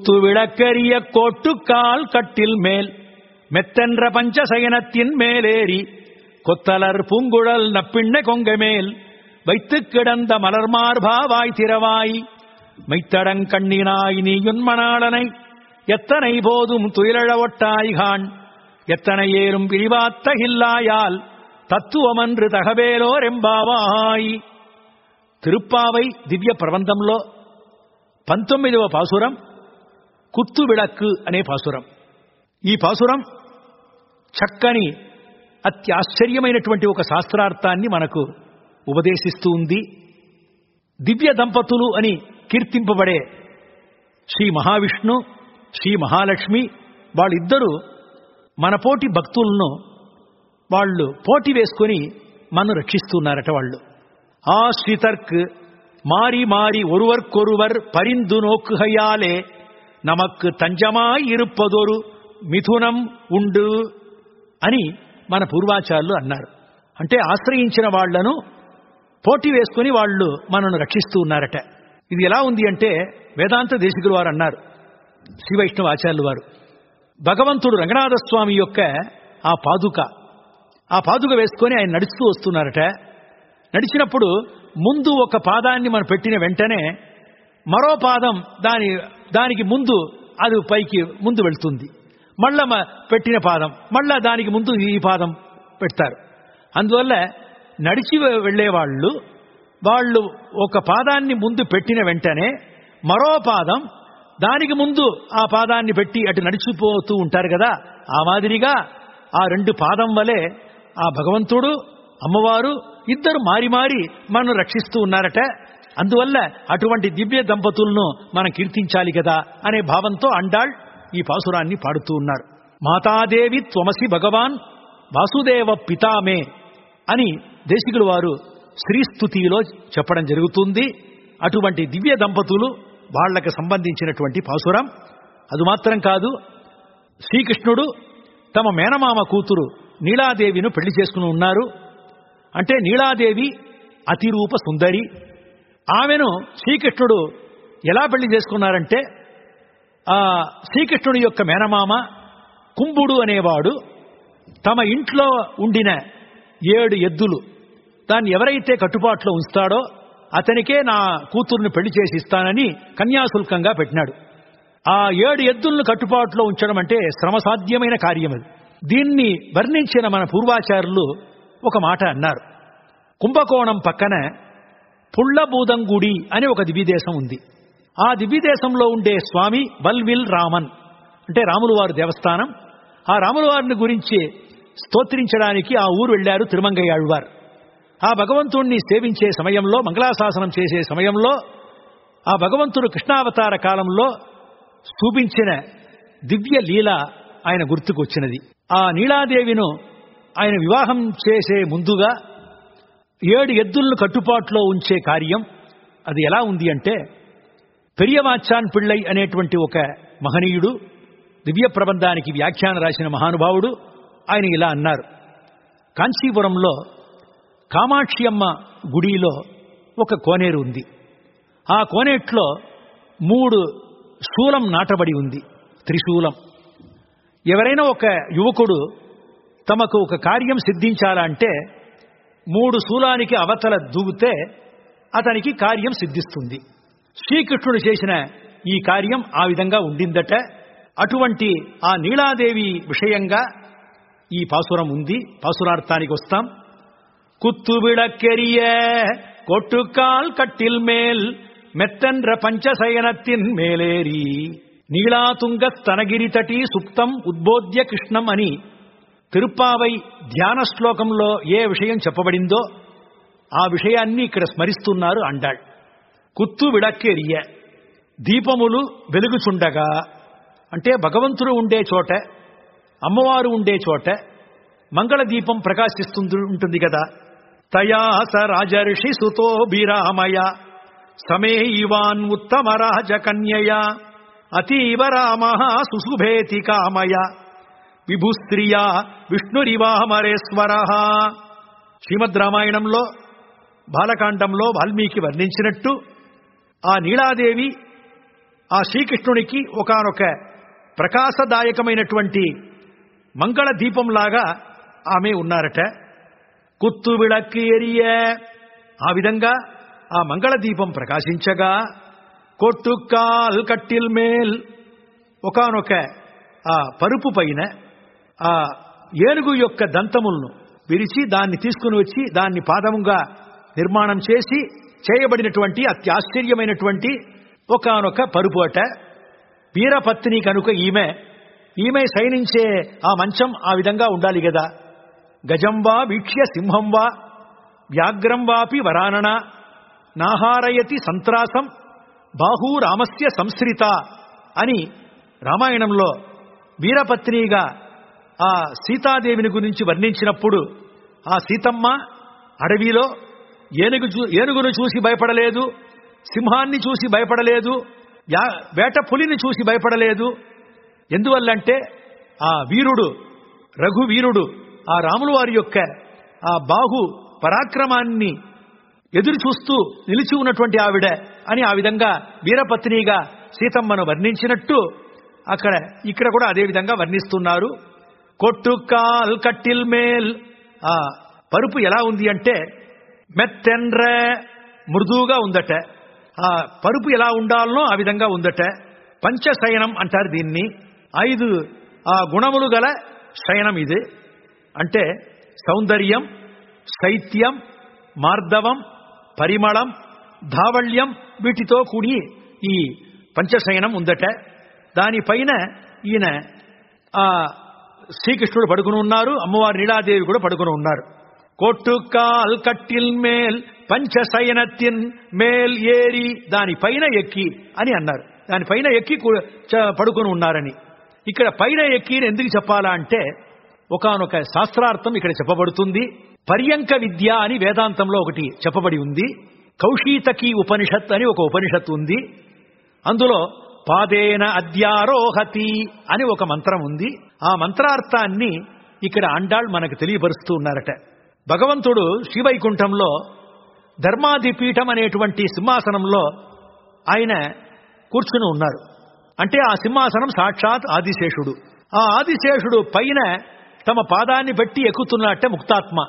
குத்து விளக்கரிய கோட்டுக்கால் கட்டில் மேல் மெத்தென்ற பஞ்சசயனத்தின் மேலேறி கொத்தலர் பூங்குழல் நப்பிண்ண கொங்க மேல் வைத்துக் கிடந்த மலர்மார்பாவாய் திரவாய் மைத்தடங் கண்ணினாய் நீயுன் மணாளனை எத்தனை போதும் துயிலழ ஒட்டாய்கான் எத்தனை ஏறும் பிரிவாத்தகில்லாயால் తత్వమన్రు తహవేలోరెంబావాయి తిరుప్పావై దివ్య ప్రబంధంలో పంతొమ్మిదవ పాసురం కుత్తు విళక్కు అనే పాసురం ఈ పాసురం చక్కని అత్యాశ్చర్యమైనటువంటి ఒక శాస్త్రార్థాన్ని మనకు ఉపదేశిస్తూ ఉంది దివ్య దంపతులు అని కీర్తింపబడే శ్రీ మహావిష్ణు శ్రీ మహాలక్ష్మి వాళ్ళిద్దరూ మన పోటీ భక్తులను వాళ్ళు పోటీ వేసుకొని మన్ను రక్షిస్తున్నారట వాళ్ళు ஆஸ்ரிதர்க் மாறி மாறி ஒருவர்க்கொருவர் பரிந்து நோக்குகையாலே நமக்கு தஞ்சமாய் இருப்பதொரு మిథునం ఉండు అని మన పూర్వాచార్యులు అన్నారు అంటే ఆశ్రయించిన వాళ్లను పోటీ వేసుకుని వాళ్ళు మనను రక్షిస్తూ ఉన్నారట ఇది ఎలా ఉంది అంటే వేదాంత దేశికులు వారు అన్నారు శ్రీ వైష్ణవ ఆచార్యులు వారు భగవంతుడు రంగనాథ స్వామి యొక్క ఆ పాదుక ఆ పాదుక వేసుకొని ఆయన నడుస్తూ వస్తున్నారట నడిచినప్పుడు ముందు ఒక పాదాన్ని మనం పెట్టిన వెంటనే మరో పాదం దాని దానికి ముందు అది పైకి ముందు వెళ్తుంది మళ్ళా మ- పెట్టిన పాదం మళ్ళా దానికి ముందు ఈ పాదం పెడతారు అందువల్ల నడిచి వె- వెళ్ళేవాళ్ళు వాళ్ళు ఒక పాదాన్ని ముందు పెట్టిన వెంటనే మరో పాదం దానికి ముందు ఆ పాదాన్ని పెట్టి అటు నడిచిపోతూ ఉంటారు కదా ఆ మాదిరిగా ఆ రెండు పాదం వలె ఆ భగవంతుడు అమ్మవారు ఇద్దరు మారి మారి మనను రక్షిస్తూ ఉన్నారట అందువల్ల అటువంటి దివ్య దంపతులను మనం కీర్తించాలి కదా అనే భావంతో అండాళ్ ఈ పాసురాన్ని పాడుతూ ఉన్నారు మాతాదేవి త్వమసి భగవాన్ వాసుదేవ పితామే అని దేశికులు వారు శ్రీస్తుతిలో చెప్పడం జరుగుతుంది అటువంటి దివ్య దంపతులు వాళ్లకు సంబంధించినటువంటి పాసురం అది మాత్రం కాదు శ్రీకృష్ణుడు తమ మేనమామ కూతురు నీలాదేవిను పెళ్లి చేసుకుని ఉన్నారు అంటే నీలాదేవి అతిరూప సుందరి ఆమెను శ్రీకృష్ణుడు ఎలా పెళ్లి చేసుకున్నారంటే ఆ శ్రీకృష్ణుడి యొక్క మేనమామ కుంభుడు అనేవాడు తమ ఇంట్లో ఉండిన ఏడు ఎద్దులు దాన్ని ఎవరైతే కట్టుబాటులో ఉంచుతాడో అతనికే నా కూతుర్ని పెళ్లి చేసి ఇస్తానని కన్యాశుల్కంగా పెట్టినాడు ఆ ఏడు ఎద్దులను కట్టుబాటులో ఉంచడం అంటే శ్రమసాధ్యమైన కార్యం అది దీన్ని వర్ణించిన మన పూర్వాచారులు ఒక మాట అన్నారు కుంభకోణం పక్కన పుళ్ళబూదంగుడి అని ఒక దివ్యదేశం ఉంది ఆ దివ్యదేశంలో ఉండే స్వామి వల్విల్ రామన్ అంటే రాములు వారి దేవస్థానం ఆ రాముల వారిని గురించి స్తోత్రించడానికి ఆ ఊరు వెళ్లారు తిరుమంగయ్యాళ్వారు ఆ భగవంతుణ్ణి సేవించే సమయంలో మంగళాశాసనం చేసే సమయంలో ఆ భగవంతుడు కృష్ణావతార కాలంలో చూపించిన దివ్య లీల ఆయన గుర్తుకు వచ్చినది ఆ నీలాదేవిను ఆయన వివాహం చేసే ముందుగా ఏడు ఎద్దులను కట్టుబాటులో ఉంచే కార్యం అది ఎలా ఉంది అంటే పెరియవాచాన్ పిళ్ళై అనేటువంటి ఒక మహనీయుడు దివ్య ప్రబంధానికి వ్యాఖ్యాన రాసిన మహానుభావుడు ఆయన ఇలా అన్నారు కాంచీపురంలో కామాక్షి అమ్మ గుడిలో ఒక కోనేరు ఉంది ఆ కోనేట్లో మూడు శూలం నాటబడి ఉంది త్రిశూలం ఎవరైనా ఒక యువకుడు తమకు ఒక కార్యం సిద్ధించాలంటే మూడు శూలానికి అవతల దూగితే అతనికి కార్యం సిద్ధిస్తుంది శ్రీకృష్ణుడు చేసిన ఈ కార్యం ఆ విధంగా ఉండిందట అటువంటి ఆ నీలాదేవి విషయంగా ఈ పాసురం ఉంది పాసురార్థానికి వస్తాం குத்து விளக்கெரிய கொட்டுக்கால் கட்டில் மேல் மெத்தென்ற பஞ்சசயனத்தின் மேலேறி నీళాతుంగ స్తనగిరి తటి సుప్తం ఉద్బోధ్య కృష్ణం అని తిరుప్పావై ధ్యాన శ్లోకంలో ఏ విషయం చెప్పబడిందో ఆ విషయాన్ని ఇక్కడ స్మరిస్తున్నారు అండాళ్ కుత్తు విడక్కెరియ దీపములు వెలుగుచుండగా అంటే భగవంతుడు ఉండే చోట అమ్మవారు ఉండే చోట మంగళ దీపం ప్రకాశిస్తుంది ఉంటుంది కదా తయాస రాజర్షి సుతోభిరామయ సమే ఇవాన్ ఉత్తమ రాజకన్యయ అతీవ రామ సుశుభేతి కామయ విభుస్త్రియా విష్ణురివామరేశ్వర శ్రీమద్ రామాయణంలో బాలకాండంలో వాల్మీకి వర్ణించినట్టు ఆ నీలాదేవి ఆ శ్రీకృష్ణునికి ఒకనొక ప్రకాశదాయకమైనటువంటి మంగళ దీపంలాగా ఆమె ఉన్నారట కుత్తు విளக்கு ఎరియ ఆ విధంగా ఆ మంగళ దీపం ప్రకాశించగా కొట్టుకాల్ కట్టిల్ మేల్ ఒకనొక ఆ పరుపు పైన ఆ ఏనుగు యొక్క దంతములను విరిచి దాన్ని తీసుకుని వచ్చి దాన్ని పాదముగా నిర్మాణం చేసి చేయబడినటువంటి అత్యాశ్చర్యమైనటువంటి ఒకనొక పరుపు అట వీరపత్ని కనుక ఈమె ఈమె శయనించే ఆ మంచం ఆ విధంగా ఉండాలి కదా గజం వా వీక్ష్య సింహం వా వ్యాఘ్రం వాపి వరానన నాహారయతి సంత్రాసం బాహూ రామస్య సంశ్రిత అని రామాయణంలో వీరపత్నిగా ఆ సీతాదేవిని గురించి వర్ణించినప్పుడు ఆ సీతమ్మ అడవిలో ఏనుగు చూ- ఏనుగును చూసి భయపడలేదు సింహాన్ని చూసి భయపడలేదు యా- వేట పులిని చూసి భయపడలేదు ఎందువల్లంటే ఆ వీరుడు రఘువీరుడు ఆ రాములు వారి యొక్క ఆ బాహు పరాక్రమాన్ని ఎదురు చూస్తూ నిలిచి ఉన్నటువంటి ఆవిడ అని ఆ విధంగా వీరపత్నిగా సీతమ్మను వర్ణించినట్టు అక్కడ ఇక్కడ కూడా అదే విధంగా వర్ణిస్తున్నారు కొట్టుకాల్ కట్టిల్ మేల్ ఆ పరుపు ఎలా ఉంది అంటే మెత్తెండ్ర మృదువుగా ఉందట ఆ పరుపు ఎలా ఉండాలనో ఆ విధంగా ఉందట పంచశయనం అంటారు దీన్ని ఐదు ఆ గుణములు గల శయనం ఇది అంటే సౌందర్యం శైత్యం మార్దవం పరిమళం ధావళ్యం వీటితో కూడి ఈ పంచశయనం ఉందట దానిపైన ఈయన ఆ శ్రీకృష్ణుడు పడుకుని ఉన్నారు అమ్మవారి నీలాదేవి కూడా పడుకుని ఉన్నారు కొట్టుకాల్ కట్టిల్ మేల్ పంచశయనత్యన్ మేల్ ఏరి దానిపైన ఎక్కి అని అన్నారు దానిపైన ఎక్కి కు- చ- పడుకుని ఉన్నారని ఇక్కడ పైన ఎక్కి అని ఎందుకు చెప్పాలా అంటే ఒకానొక శాస్త్రార్థం ఇక్కడ చెప్పబడుతుంది పర్యంక విద్య అని వేదాంతంలో ఒకటి చెప్పబడి ఉంది కౌశీతకి ఉపనిషత్ అని ఒక ఉపనిషత్తు ఉంది అందులో పాదేన అద్యారోహతి అని ఒక మంత్రం ఉంది ఆ మంత్రార్థాన్ని ఇక్కడ అండాళ్ మనకు తెలియపరుస్తూ ఉన్నారట భగవంతుడు శ్రీవైకుంఠంలో ధర్మాధిపీఠం అనేటువంటి సింహాసనంలో ఆయన కూర్చుని ఉన్నారు అంటే ఆ సింహాసనం సాక్షాత్ ఆదిశేషుడు ఆ ఆదిశేషుడు పైన తమ పాదాన్ని బట్టి ఎక్కుతున్నట్టే ముక్తాత్మ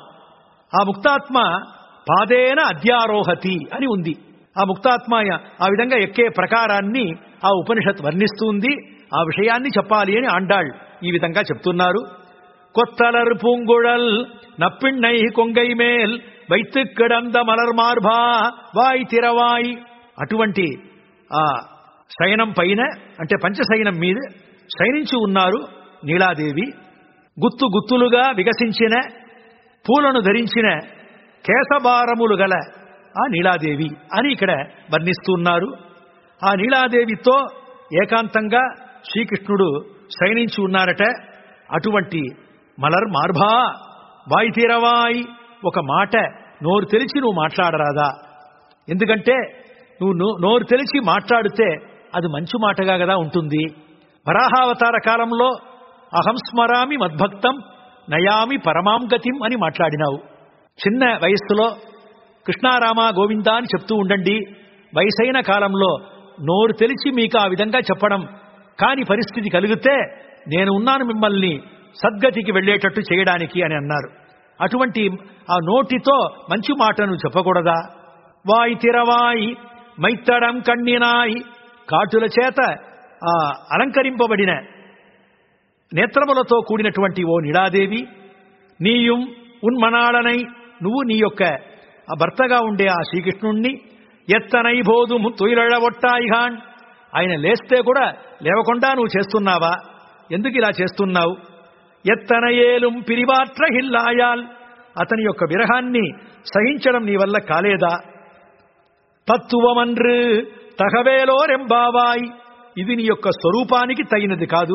ఆ ముక్తాత్మ పాదేన అద్యారోహతి అని ఉంది ఆ ముక్తాత్మ ఆ విధంగా ఎక్కే ప్రకారాన్ని ఆ ఉపనిషత్ వర్ణిస్తుంది ఆ విషయాన్ని చెప్పాలి అని ఆండాళ్ ఈ విధంగా చెప్తున్నారు கொத்தலர் பூங்குழல் நப்பிண்ணை கொங்கை மேல் வைத்து கிடந்த మలర్ మార్భా వాయ్ తిరవాయ్ అటువంటి ఆ శయనం పైన అంటే పంచశయనం మీద శయనించి ఉన్నారు నీలాదేవి గుత్తు గుత్తులుగా వికసించిన పూలను ధరించిన కేశభారములు గల ఆ నీలాదేవి అని ఇక్కడ వర్ణిస్తున్నారు ఆ నీలాదేవితో ఏకాంతంగా శ్రీకృష్ణుడు శయనించి ఉన్నారట అటువంటి మలర్ మార్భా వాయి తీరవాయి ఒక మాట నోరు తెలిసి నువ్వు మాట్లాడరాదా ఎందుకంటే నువ్వు నో- నోరు తెలిసి మాట్లాడితే అది మంచి మాటగా కదా ఉంటుంది వరాహావతార కాలంలో అహం స్మరామి మద్భక్తం నయామి పరమాం గతిం అని మాట్లాడినావు చిన్న వయస్సులో కృష్ణారామ గోవింద అని చెప్తూ ఉండండి వయసైన కాలంలో నోరు తెలిసి మీకు ఆ విధంగా చెప్పడం కాని పరిస్థితి కలిగితే నేను ఉన్నాను మిమ్మల్ని సద్గతికి వెళ్ళేటట్టు చేయడానికి అని అన్నారు అటువంటి ఆ నోటితో మంచి మాటను చెప్పకూడదా వాయి తిరవాయి మైత్తడం కಣ್ಣಿనాయి కాటుల చేత ఆ అలంకరింపబడిన నేత్రములతో కూడినటువంటి ఓ నిడాదేవి నీయుం ఉన్మనాళనై నువ్వు నీ యొక్క ఆ భర్తగా ఉండే ఆ శ్రీకృష్ణుణ్ణి ఎత్తనై బోధు తుయిలొట్టాయిహాన్ ఆయన లేస్తే కూడా లేవకుండా నువ్వు చేస్తున్నావా ఎందుకు ఇలా చేస్తున్నావు ఎత్తన ఏలుం పిరివాట్ర హిల్లాయాల్ అతని యొక్క విరహాన్ని సహించడం నీ వల్ల కాలేదా తత్తువమన్రు తగవేలోరెంబావాయ్ ఇది నీ యొక్క స్వరూపానికి తగినది కాదు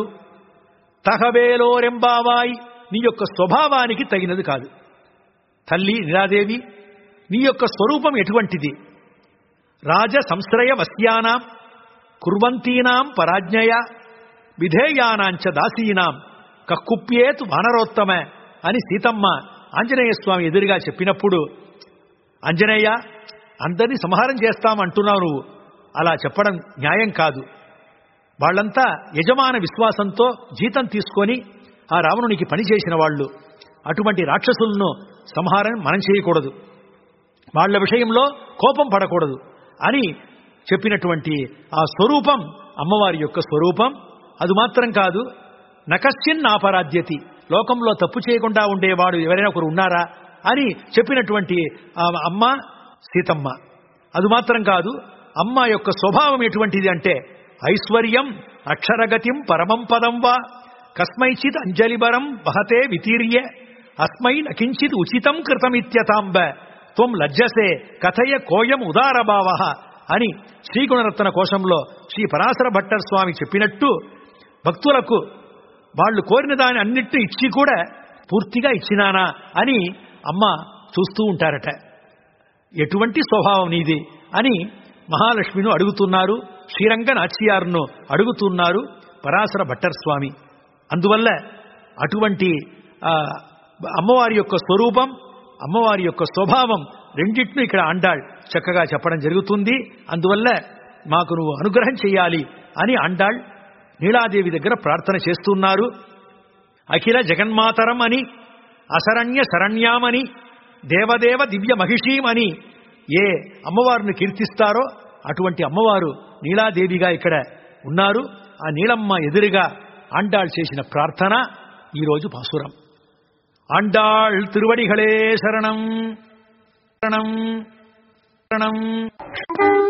తగవేలోరెంబావాయ్ నీ యొక్క స్వభావానికి తగినది కాదు తల్లి నిరాదేవి నీ యొక్క స్వరూపం ఎటువంటిది రాజ సంశ్రయ వస్యానాం కుర్వంతీనాం పరాజ్ఞయ విధేయానాంచ దాసీనాం కక్కుప్యేతు వానరోత్తమ అని సీతమ్మ ఆంజనేయ స్వామి ఎదురుగా చెప్పినప్పుడు ఆంజనేయ అందరినీ సంహారం చేస్తామంటున్నావు నువ్వు అలా చెప్పడం న్యాయం కాదు వాళ్ళంతా యజమాన విశ్వాసంతో జీతం తీసుకొని ఆ రావణునికి పని చేసిన వాళ్ళు అటువంటి రాక్షసులను సంహారం మనం చేయకూడదు వాళ్ళ విషయంలో కోపం పడకూడదు అని చెప్పినటువంటి ఆ స్వరూపం అమ్మవారి యొక్క స్వరూపం అది మాత్రం కాదు నకశ్చిన్ ఆపరాధ్యతి లోకంలో తప్పు చేయకుండా ఉండేవాడు ఎవరైనా ఒకరు ఉన్నారా అని చెప్పినటువంటి ఆ అమ్మ సీతమ్మ అది మాత్రం కాదు అమ్మ యొక్క స్వభావం ఎటువంటిది అంటే ఐశ్వర్యం అక్షరగతిం పరమం పదం వా కస్మైచిత్ అంజలిబరం వహతే వితీర్య అస్మై నకించిత్ ఉచితం కృతమిత్యతాంబ త్వం లజ్జసే కథయ కోయం ఉదారభావ అని శ్రీగుణరత్న కోశంలో శ్రీ పరాశర భట్టర్ స్వామి చెప్పినట్టు భక్తులకు వాళ్ళు కోరిన దాని అన్నిటి ఇచ్చి కూడా పూర్తిగా ఇచ్చినానా అని అమ్మ చూస్తూ ఉంటారట ఎటువంటి స్వభావం నీది అని మహాలక్ష్మిను అడుగుతున్నారు శ్రీరంగ నాచియారును అడుగుతున్నారు పరాశర భట్టర్ స్వామి అందువల్ల అటువంటి ఆ, అమ్మవారి యొక్క స్వరూపం అమ్మవారి యొక్క స్వభావం రెండింటిని ఇక్కడ అండాళ్ చక్కగా చెప్పడం జరుగుతుంది అందువల్ల మాకు నువ్వు అనుగ్రహం చేయాలి అని అండాళ్ నీలాదేవి దగ్గర ప్రార్థన చేస్తున్నారు అఖిల జగన్మాతరం అని అశరణ్య శరణ్యామని దేవదేవ దివ్య మహిషీమని ఏ అమ్మవారిని కీర్తిస్తారో అటువంటి అమ్మవారు నీలాదేవిగా ఇక్కడ ఉన్నారు ఆ నీలమ్మ ఎదురుగా ఆండాళ్ చేసిన ప్రార్థన ఈరోజు పాసురం ఆండాళ్ తిరువడిகளே శరణం శరణం శరణం